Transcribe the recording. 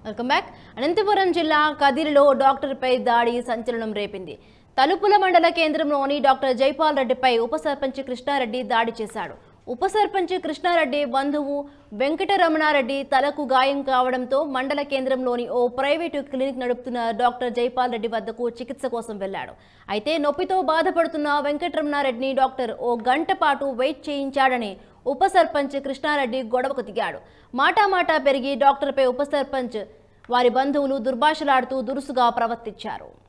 welcome back Anantapuram జిల్లా కదిరిలో డాక్టర్పై దాడి సంచలనం రేపింది తలుపుల మండల కేంద్రంలోని డాక్టర్ జైపాల్ రెడ్డిపై ఉప సర్పంచ్ కృష్ణారెడ్డి దాడి చేశాడు ఉప సర్పంచ్ కృష్ణారెడ్డి బంధువు వెంకటరమణారెడ్డి తలకు గాయం కావడంతో మండల కేంద్రంలోని ఓ ప్రైవేటు క్లినిక్ నడుపుతున్న డాక్టర్ జైపాల్ రెడ్డి వద్దకు చికిత్స కోసం వెళ్లాడు అయితే నొప్పితో బాధపడుతున్న వెంకటరమణారెడ్డిని డాక్టర్ ఓ గంట పాటు వెయిట్ చేయించాడని ఉప సర్పంచ్ కృష్ణారెడ్డి గొడవకు దిగాడు మాటామాటా పెరిగి డాక్టర్పై ఉప సర్పంచ్ వారి బంధువులు దుర్భాషలాడుతూ దురుసుగా ప్రవర్తించారు